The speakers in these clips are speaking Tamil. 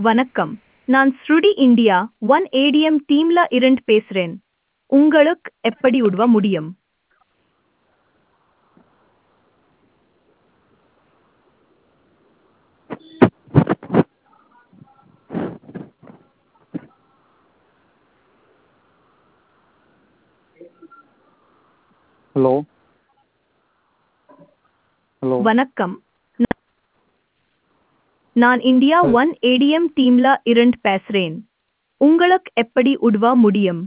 வணக்கம் நான் ஸ்ருடி இந்தியா ஒன் ஏடிஎம் டீம்ல இருந்து பேசுறேன் உங்களுக்கு எப்படி உதவ முடியும் ஹலோ ஹலோ வணக்கம் நா- நான் இந்தியா ஒன் ஏடிஎம் டீம்ல இருந்து பேசுறேன் உங்களுக்கு எப்படி உதவ முடியும்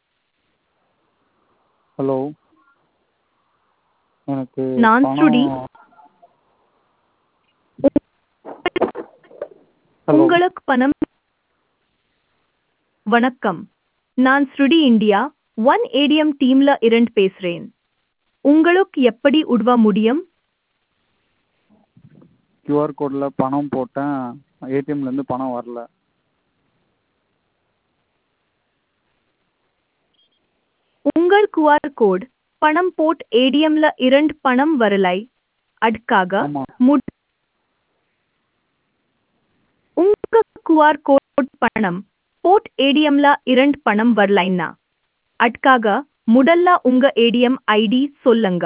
ஹலோ எனக்கு நான் பணம் ஸ்ருடி. ஹலோ உங்களுக்கு பணம் வணக்கம் நான் ஸ்ருடி இந்தியா ஒன் ஏடிஎம் டீம்ல இருந்து பேசுறேன் உங்களுக்கு எப்படி உதவ முடியும் கியூஆர் கோடில் பணம் போட்டேன் ஏடிஎம்லேருந்து பணம் வரல உங்கள் QR கோட் பணம் போட் ஏடிஎம்ல இருந்து பணம் வரலை அதுக்காக ஆமாம் முட் உங்க QR கோட் பணம் போட் ஏடிஎம்ல இருந்து பணம் வரலைன்னா அதுக்காக முதல்ல உங்க ஏடிஎம் ஐடி சொல்லுங்க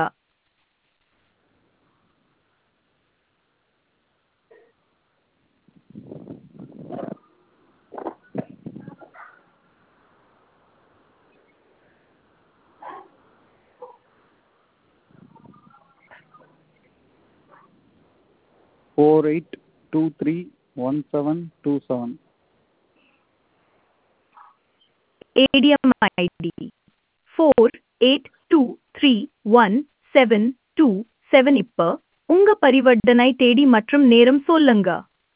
four eight two three one seven two seven ADM ID four eight two three one seven two seven இப்ப உங்க பரிவர்த்தனை தேதி மற்றும் நேரம் சொல்லுங்க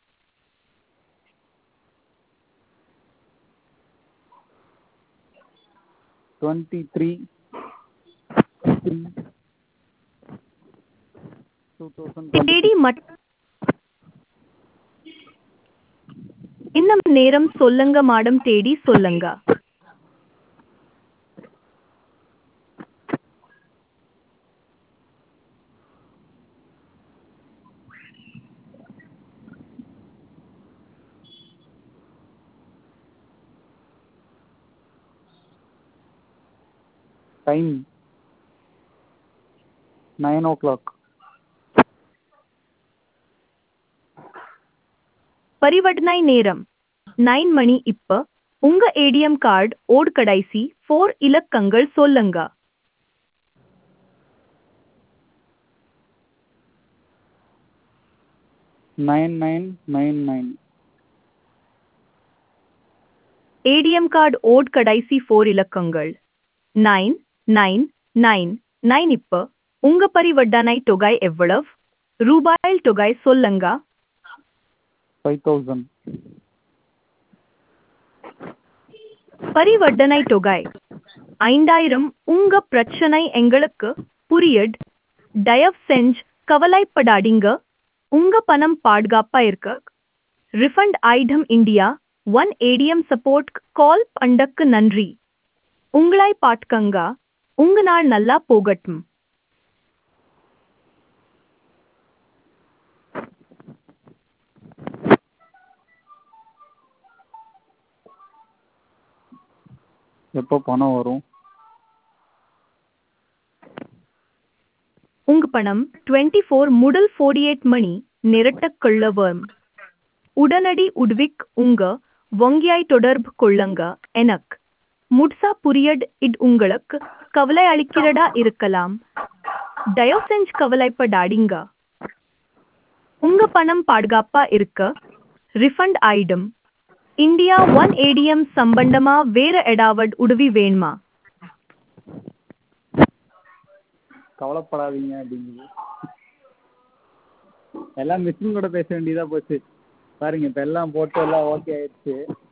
twenty three three two thousand தேதி மட் இன்னும் நேரம் சொல்லுங்க மாடம் தேதி சொல்லுங்க டைம் நைன் ஓ கிளாக் பரிவர்த்தனை நேரம் நைன் மணி இப்ப உங்க ஏடிஎம் கார்டு ஓட் கடைசி ஃபோர் இலக்கங்கள் சொல்லுங்க nine nine nine nine ATM card ஓட் கடைசி ஃபோர் இலக்கங்கள் நைன் நைன் நைன் நைன் இப்ப உங்க பரிவர்த்தனை தொகை எவ்வளவு ரூபாயில் தொகை சொல்லுங்க ஃபைவ் தௌசண்ட் பரிவர்த்தனை தொகை ஐந்தாயிரம் உங்க பிரச்சனை எங்களுக்கு புரியட் தயவு செஞ்சு கவலைப்படாதீங்க உங்க பணம் பாதுகாப்பா இருக்க refund item India one ATM support call பண்டக்கு நன்றி உங்களை பாட்கங்க உங்க நாள் நல்லா போகட்டும் எப்போ பணம் வரும் உங்க பணம் டுவெண்ட்டி ஃபோர் முதல் ஃபோர்டி எயிட் மணி நிரட்டக் கொள்ள வரும் உடனடி உதவிக்கு உங்க வங்கியாய் தொடர்பு கொள்ளுங்க எனக்கு முட்சா புரியட் இது உங்களுக்கு கவலை அளிக்கிறதா இருக்கலாம் தயவு செஞ்சு கவலைப்படாதீங்க உங்க பணம் பாதுகாப்பா இருக்க ரிஃபண்ட் ஆயிடும் இந்தியா ஒன் ஏடிஎம் சம்பந்தமா வேற ஏதாவது உதவி வேணுமா கவலைப்படாதீங்க அப்படிங்குது எல்லாம் மிஷின் கூட பேச வேண்டியதாக போச்சு பாருங்க இப்போ எல்லாம் போட்டு எல்லாம் ஓகே ஆயிடுச்சு